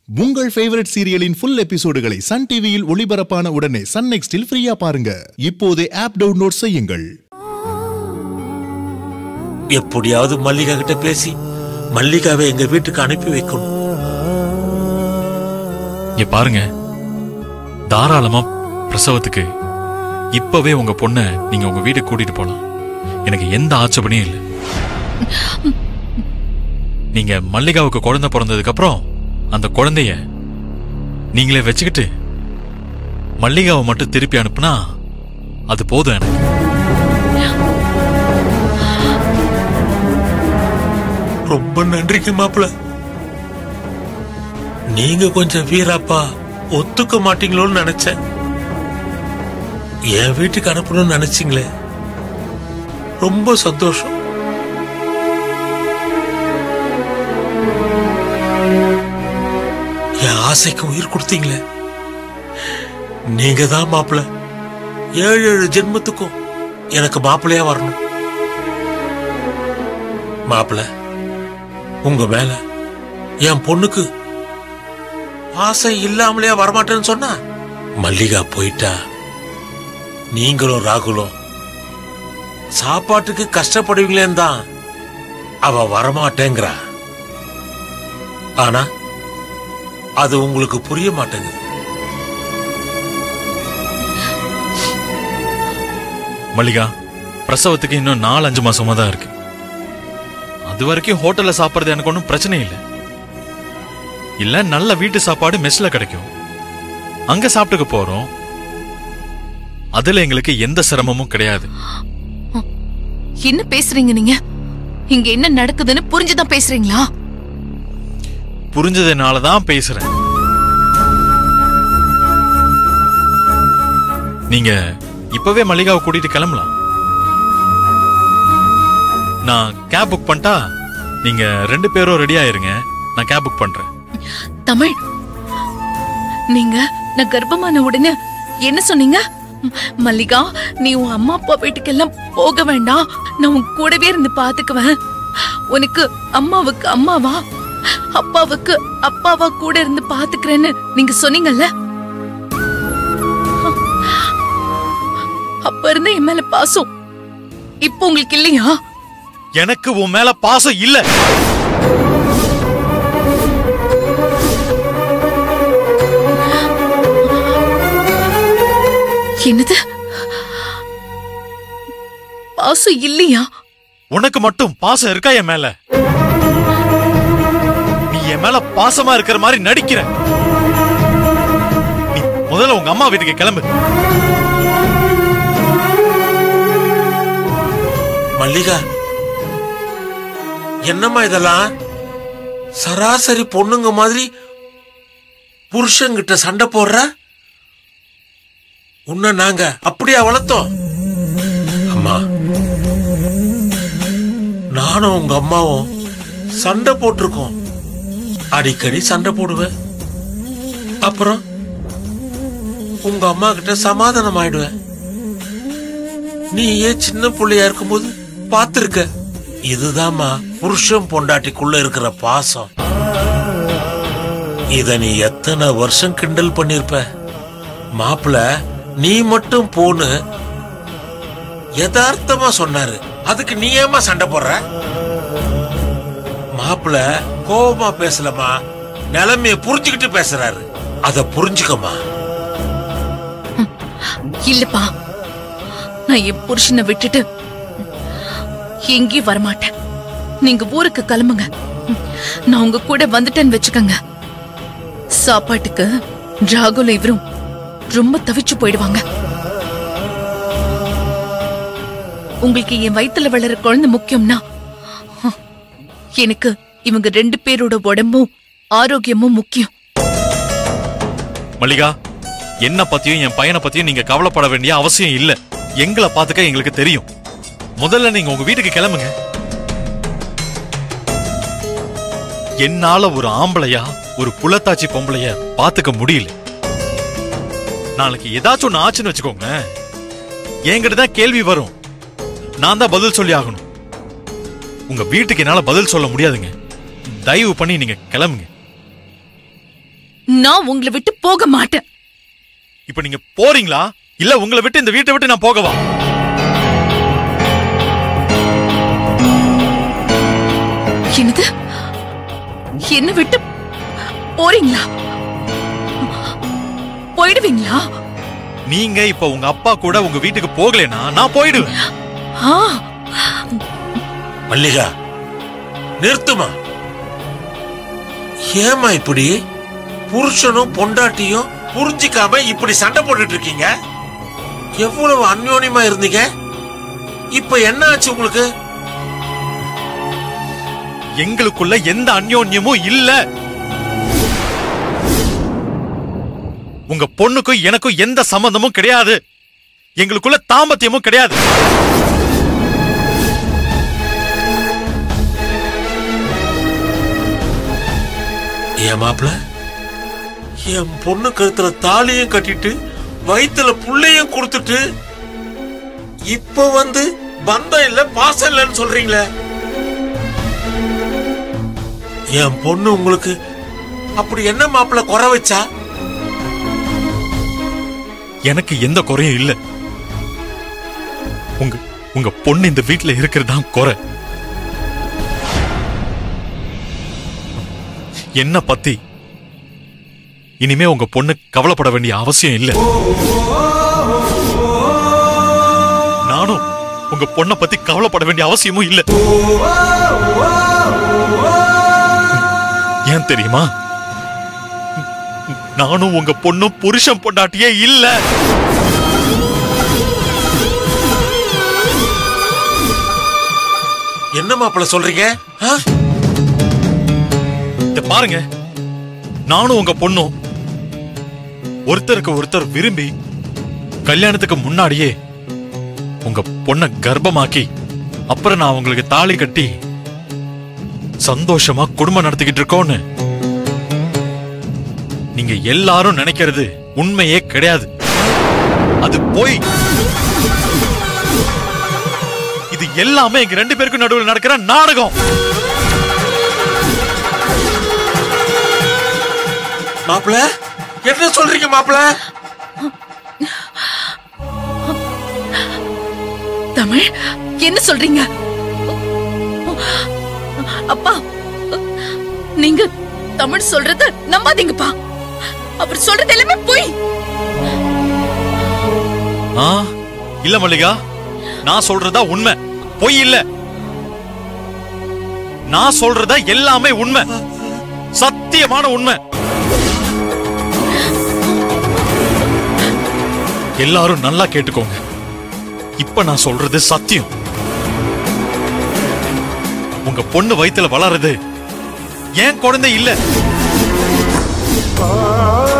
உங்கள் ஃபேவரட் சீரியலின் ஃபுல் எபிசோடுகளை சன் டிவியில் ஒளிபரப்பான உடனே சன் நெக்ஸ்டில் ஃப்ரீயா பாருங்க இப்போதே ஆப் டவுன்லோட் செய்யுங்கள் எப்படியாவது மல்லிகா கிட்ட பேசி மல்லிகாவை எங்க வீட்டுக்கு அனுப்பி வைக்கணும் இங்க பாருங்க தாராளமா பிரசவத்துக்கு இப்பவே உங்க பொண்ண நீங்க உங்க வீட்டுக்கு கூட்டிட்டு போலாம் எனக்கு எந்த ஆட்சேபனையும் இல்லை நீங்க மல்லிகாவுக்கு குழந்தை பிறந்ததுக்கு அப்புறம் அந்த குழந்தைய நீங்களே வச்சுக்கிட்டு மல்லிகாவை மட்டும் திருப்பி அனுப்புனா அது போதும் எனக்கு ரொம்ப நன்றிங்க மாப்பிள நீங்க கொஞ்சம் வீராப்பா ஒத்துக்க மாட்டீங்களோன்னு நினைச்சேன் என் வீட்டுக்கு அனுப்பணும்னு நினைச்சீங்களே ரொம்ப சந்தோஷம் என் ஆசைக்கு உயிர் கொடுத்தீங்களே நீங்க தான் மாப்பிள ஏழு ஏழு ஜென்மத்துக்கும் எனக்கு மாப்பிள்ளையா வரணும் மாப்பிள உங்க மேல என் பொண்ணுக்கு ஆசை இல்லாமலே வரமாட்டேன்னு சொன்னா மல்லிகா போயிட்டா நீங்களும் ராகுலும் சாப்பாட்டுக்கு கஷ்டப்படுவீங்களேன்னு தான் அவ வரமாட்டேங்கிறா ஆனா அது உங்களுக்கு புரிய மாட்டேங்குது மல்லிகா பிரசவத்துக்கு இன்னும் நாலு அஞ்சு மாசமா தான் இருக்கு அது வரைக்கும் ஹோட்டல்ல சாப்பிடுறது எனக்கு ஒன்றும் பிரச்சனை இல்லை இல்ல நல்ல வீட்டு சாப்பாடு மெஸ்ல கிடைக்கும் அங்க சாப்பிட்டுக்க போறோம் அதுல எங்களுக்கு எந்த சிரமமும் கிடையாது என்ன பேசுறீங்க நீங்க இங்க என்ன நடக்குதுன்னு புரிஞ்சுதான் பேசுறீங்களா புரிஞ்சதுனால தான் பேசுறேன் நீங்க இப்பவே மல்லிகாவை கூட்டிட்டு கிளம்பலாம் நான் கேப் புக் பண்ணிட்டா நீங்க ரெண்டு பேரும் ரெடி ஆயிருங்க நான் கேப் புக் பண்றேன் தமிழ் நீங்க நான் கர்ப்பமான உடனே என்ன சொன்னீங்க ம், மல்லிகா நீ உன் அம்மா அப்பா வீட்டுக்கெல்லாம் போக வேண்டாம் நான் உன் கூடவே இருந்து பாத்துக்குவேன் உனக்கு அம்மாவுக்கு அம்மாவா அப்பாவுக்கு அப்பாவா கூட இருந்து பாத்துக்கிறேன்னு நீங்க சொன்னீங்கல்ல அப்ப இருந்த என் மேல பாசம் இப்போ உங்களுக்கு இல்லையா எனக்கு உன் மேல பாசம் இல்ல என்னது பாசம் இல்லையா உனக்கு மட்டும் பாசம் இருக்கா என் மேல நீ என் மேல பாசமா இருக்கிற மாதிரி நடிக்கிற நீ முதல்ல உங்க அம்மா வீட்டுக்கு கிளம்பு மல்லிகா என்னம்மா இதெல்லாம் சராசரி பொண்ணுங்க மாதிரி புருஷங்கிட்ட சண்டை போடுற உன்னை நாங்க அப்படியா வளர்த்தோம் அம்மா நானும் உங்க அம்மாவும் சண்டை போட்டிருக்கோம் அடிக்கடி சண்டை போடுவேன் அப்புறம் உங்க அம்மா கிட்ட சமாதானம் ஆயிடுவேன் நீ ஏன் சின்ன பிள்ளையா இருக்கும்போது பார்த்திருக்க இதுதாம்மா புருஷன் பொண்டாட்டிக்குள்ள இருக்கிற பாசம் இத நீ எத்தனை வருஷம் கிண்டல் பண்ணிருப்ப மாப்பிள நீ மட்டும் போன்னு யதார்த்தமா சொன்னாரு அதுக்கு நீ ஏமா சண்டை போடுற மாப்பிள கோபமா பேசலமா நிலைமைய புரிஞ்சுக்கிட்டு பேசுறாரு அத புரிஞ்சுக்கமா இல்லப்பா நான் என் புருஷனை விட்டுட்டு எங்கேயும் வரமாட்டேன் நீங்க ஊருக்கு கிளம்புங்க நான் உங்க கூட வந்துட்டேன்னு வச்சுக்கோங்க சாப்பாட்டுக்கு ராகுல இவரும் ரொம்ப தவிச்சு போயிடுவாங்க உங்களுக்கு என் வயித்துல வளர குழந்தை முக்கியம்னா ஹம், எனக்கு இவங்க ரெண்டு பேரோட உடம்பும் ஆரோக்கியமும் முக்கியம் மல்லிகா என்ன பத்தியும் என் பையனை பத்தியும் நீங்க கவலைப்பட வேண்டிய அவசியம் இல்ல எங்களை பாத்துக்க எங்களுக்கு தெரியும் முதல்ல நீங்க உங்க வீட்டுக்கு கிளம்புங்க என்னால ஒரு ஆம்பளையா ஒரு புலத்தாச்சி பொம்பளைய பாத்துக்க முடியல நாளைக்கு ஏதாச்சும் ஒண்ணு ஆச்சுன்னு வச்சுக்கோங்க என்கிட்ட தான் கேள்வி வரும் நான் தான் பதில் சொல்லி ஆகணும் உங்க வீட்டுக்கு என்னால பதில் சொல்ல முடியாதுங்க தயவு பண்ணி நீங்க கிளம்புங்க நான் உங்களை விட்டு போக மாட்டேன் இப்ப நீங்க போறீங்களா இல்ல உங்களை விட்டு இந்த வீட்டை விட்டு நான் போகவா என்னது என்ன விட்டு போறீங்களா போயிடுவீங்களா நீங்க இப்ப உங்க அப்பா கூட உங்க வீட்டுக்கு போகலைன்னா நான் போயிடுவேன் ஆ மல்லிகா நிறுத்துமா ஏமா இப்படி புருஷனும் பொண்டாட்டியும் புரிஞ்சிக்காம இப்படி சண்டை போட்டுட்டு இருக்கீங்க எவ்வளவு அந்யோன்யமா இருந்தீங்க இப்ப என்ன ஆச்சு உங்களுக்கு எங்களுக்குள்ள எந்த அந்யோன்யமும் இல்ல உங்க பொண்ணுக்கும் எனக்கும் எந்த சம்பந்தமும் கிடையாது எங்களுக்குள்ள தாம்பத்தியமும் கிடையாது ஏன் மாப்பிள என் பொண்ணு கழுத்துல தாலியும் கட்டிட்டு வயித்துல புள்ளையும் கொடுத்துட்டு இப்ப வந்து பந்தம் இல்ல பாசம் இல்லைன்னு சொல்றீங்களே என் பொண்ணு உங்களுக்கு அப்படி என்ன மாப்பிள குறை வச்சா எனக்கு எந்த குறையும் இல்ல உங்க உங்க பொண்ணு இந்த வீட்டுல இருக்கிறது தான் குறை என்ன பத்தி இனிமே உங்க பொண்ணு கவலைப்பட வேண்டிய அவசியம் இல்ல நானும் உங்க பொண்ணை பத்தி கவலைப்பட வேண்டிய அவசியமும் இல்ல ஏன் தெரியுமா நானும் உங்க பொண்ணும் புருஷன் பொண்டாட்டியே இல்ல என்ன மாப்பிள சொல்றீங்க ஆ? இத பாருங்க நானும் உங்க பொண்ணும் ஒருத்தருக்கு ஒருத்தர் விரும்பி கல்யாணத்துக்கு முன்னாடியே உங்க பொண்ண கர்ப்பமாக்கி அப்புறம் நான் உங்களுக்கு தாலி கட்டி சந்தோஷமா குடும்பம் நடத்திக்கிட்டு இருக்கோன்னு நீங்க எல்லாரும் நினைக்கிறது உண்மையே கிடையாது அது போய் இது எல்லாமே எங்க ரெண்டு பேருக்கும் நடுவில் நடக்கிற நாடகம் மாப்பிள என்ன சொல்றீங்க மாப்பிள தமிழ் என்ன சொல்றீங்க அப்பா நீங்க தமிழ் சொல்றத நம்பாதீங்கப்பா அவர் சொல்றது எல்லாமே போய் ஆ இல்ல மல்லிகா நான் சொல்றதா உண்மை பொய் இல்ல நான் சொல்றதா எல்லாமே உண்மை சத்தியமான உண்மை எல்லாரும் நல்லா கேட்டுக்கோங்க இப்ப நான் சொல்றது சத்தியம் உங்க பொண்ணு வயித்துல வளருது ஏன் குழந்தை இல்ல